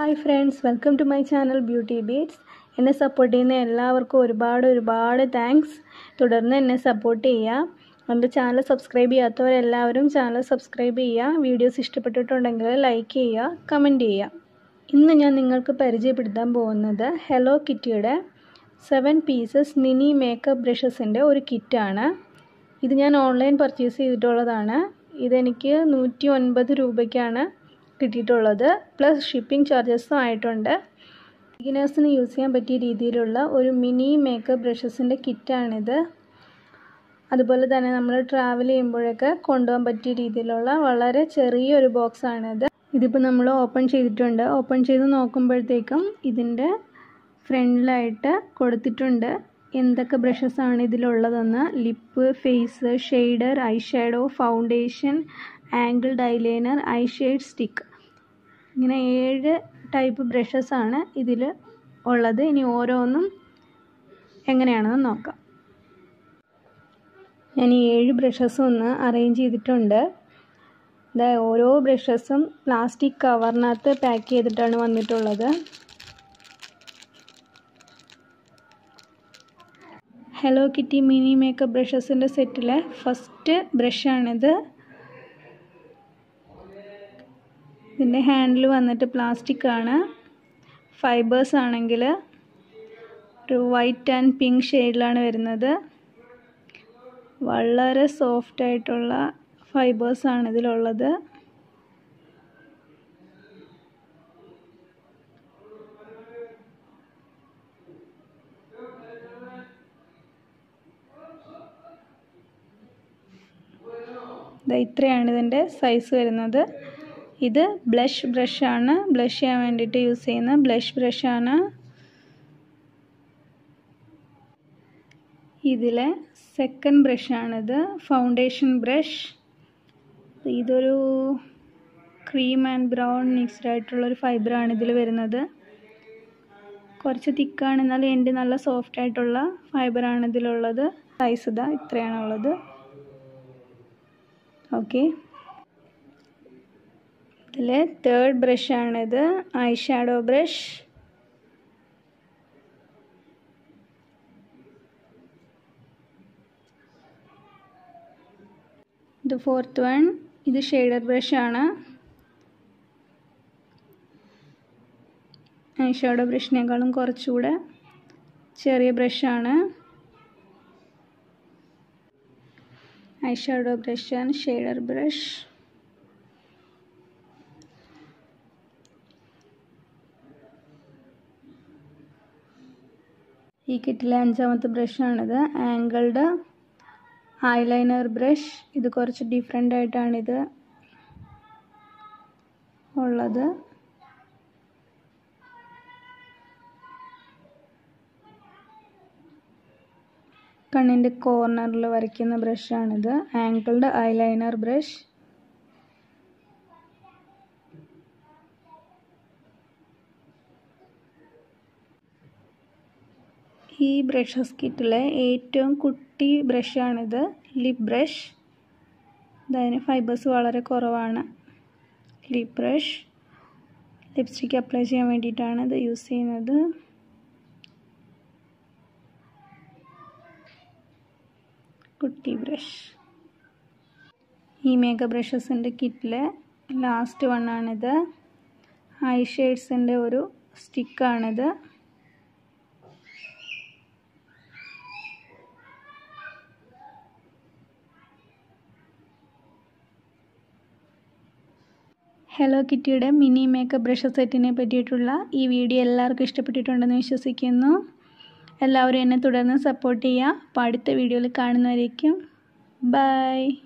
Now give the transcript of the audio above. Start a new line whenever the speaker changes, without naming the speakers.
hi friends welcome to my channel beauty beats എന്നെ support ചെയ്യുന്ന എല്ലാവർക്കും ഒരുപാട് ഒരുപാട് താങ്ക്സ് തുടർന്ന് എന്നെ സപ്പോർട്ട് ചെയ്യുക എൻ്റെ ചാനൽ സബ്സ്ക്രൈബ് ചെയ്യാത്തവരെല്ലാവരും ചാനൽ സബ്സ്ക്രൈബ് ചെയ്യുക വീഡിയോസ് ഇഷ്ടപ്പെട്ടിട്ടുണ്ടെങ്കിൽ ലൈക്ക് ചെയ്യുക കമൻറ്റ് ചെയ്യുക ഇന്ന് ഞാൻ നിങ്ങൾക്ക് പരിചയപ്പെടുത്താൻ പോകുന്നത് ഹെലോ കിറ്റിയുടെ സെവൻ പീസസ് മിനി മേക്കപ്പ് ബ്രഷസിൻ്റെ ഒരു കിറ്റാണ് ഇത് ഞാൻ ഓൺലൈൻ പർച്ചേസ് ചെയ്തിട്ടുള്ളതാണ് ഇതെനിക്ക് നൂറ്റി ഒൻപത് രൂപയ്ക്കാണ് കിട്ടിയിട്ടുള്ളത് പ്ലസ് ഷിപ്പിംഗ് ചാർജസും ആയിട്ടുണ്ട് ബിഗിനേഴ്സിന് യൂസ് ചെയ്യാൻ പറ്റിയ രീതിയിലുള്ള ഒരു മിനി മേക്കപ്പ് ബ്രഷസിൻ്റെ കിറ്റാണിത് അതുപോലെ തന്നെ നമ്മൾ ട്രാവൽ ചെയ്യുമ്പോഴൊക്കെ കൊണ്ടുപോകാൻ പറ്റിയ രീതിയിലുള്ള വളരെ ചെറിയൊരു ബോക്സാണിത് ഇതിപ്പോൾ നമ്മൾ ഓപ്പൺ ചെയ്തിട്ടുണ്ട് ഓപ്പൺ ചെയ്ത് നോക്കുമ്പോഴത്തേക്കും ഇതിൻ്റെ ഫ്രണ്ടിലായിട്ട് കൊടുത്തിട്ടുണ്ട് എന്തൊക്കെ ബ്രഷസ് ആണ് ഇതിലുള്ളതെന്ന് lip face shader eye shadow foundation angled eyeliner eye shade stick ഇങ്ങനെ ഏഴ് ടൈപ്പ് ബ്രഷസ് ആണ് ഇതിൽ ഉള്ളത് ഇനി ഓരോന്നും എങ്ങനെയാണെന്ന് നോക്കാം ഞാൻ ഈ ഏഴ് ബ്രഷസും ഒന്ന് അറേഞ്ച് ചെയ്തിട്ടുണ്ട് ഇതാ ഓരോ ബ്രഷസും പ്ലാസ്റ്റിക് കവറിനകത്ത് പാക്ക് ചെയ്തിട്ടാണ് വന്നിട്ടുള്ളത് ഹലോ കിറ്റി മിനി മേക്കപ്പ് ബ്രഷസിൻ്റെ സെറ്റിലെ ഫസ്റ്റ് ബ്രഷാണിത് ഇതിൻ്റെ ഹാൻഡിൽ വന്നിട്ട് പ്ലാസ്റ്റിക് ആണ് ഫൈബേഴ്സ് ആണെങ്കിൽ ഒരു വൈറ്റ് ആൻഡ് പിങ്ക് ഷെയ്ഡിലാണ് വരുന്നത് വളരെ സോഫ്റ്റ് ആയിട്ടുള്ള ഫൈബേഴ്സ് ആണ് ഇതിലുള്ളത് ഇത്രയാണ് ഇതിൻ്റെ സൈസ് വരുന്നത് ഇത് ബ്ലഷ് ബ്രഷാണ് ബ്ലഷ് ചെയ്യാൻ വേണ്ടിയിട്ട് യൂസ് ചെയ്യുന്ന ബ്ലഷ് ബ്രഷാണ് ഇതിലെ സെക്കൻഡ് ബ്രഷാണിത് ഫൗണ്ടേഷൻ ബ്രഷ് ഇതൊരു ക്രീം ആൻഡ് ബ്രൗൺ മിക്സ്ഡ് ആയിട്ടുള്ളൊരു ഫൈബറാണ് ഇതിൽ വരുന്നത് കുറച്ച് തിക്കാണ് എന്നാലും എൻ്റെ നല്ല സോഫ്റ്റ് ആയിട്ടുള്ള ഫൈബറാണ് ഇതിലുള്ളത് സൈസ് ഇതാ ഇത്രയാണുള്ളത് ഓക്കെ ഇതിൽ തേർഡ് ബ്രഷാണിത് ഐ ഷാഡോ ബ്രഷ് ഇത് ഫോർത്ത് വൺ ഇത് ഷെയ്ഡർ ബ്രഷാണ് ഐ ഷാഡോ ബ്രഷിനേക്കാളും കുറച്ചുകൂടെ ചെറിയ ബ്രഷാണ് eye shadow brush and shader brush ഈ കിറ്റിലെ അഞ്ചാമത്തെ ബ്രഷാണിത് ആംഗിൾഡ് ഐലൈനർ ബ്രഷ് ഇത് കുറച്ച് ഡിഫറെൻ്റ് ആയിട്ടാണിത് ഉള്ളത് കണ്ണിൻ്റെ കോർണറിൽ വരയ്ക്കുന്ന ബ്രഷാണിത് ആംഗിൾഡ് ഐലൈനർ ബ്രഷ് ഈ ബ്രഷസ് കിറ്റിലെ ഏറ്റവും കുട്ടി ബ്രഷാണിത് ലിപ് ബ്രഷ് അതിന് ഫൈബേഴ്സ് വളരെ കുറവാണ് ലിപ് ബ്രഷ് ലിപ്സ്റ്റിക്ക് അപ്ലൈ ചെയ്യാൻ വേണ്ടിയിട്ടാണ് ഇത് യൂസ് ചെയ്യുന്നത് കുട്ടി ബ്രഷ് ഈ മേക്കപ്പ് ബ്രഷസിൻ്റെ കിറ്റിലെ ലാസ്റ്റ് വണ്ണാണിത് ഐ ഷെയ്ഡ്സിൻ്റെ ഒരു സ്റ്റിക്കാണിത് hello kitty mini makeup brush സെറ്റിനെ പറ്റിയിട്ടുള്ള ഈ വീഡിയോ എല്ലാവർക്കും ഇഷ്ടപ്പെട്ടിട്ടുണ്ടെന്ന് വിശ്വസിക്കുന്നു എല്ലാവരും എന്നെ തുടർന്ന് സപ്പോർട്ട് ചെയ്യുക അപ്പോൾ അടുത്ത വീഡിയോയിൽ കാണുന്നവരേക്കും ബൈ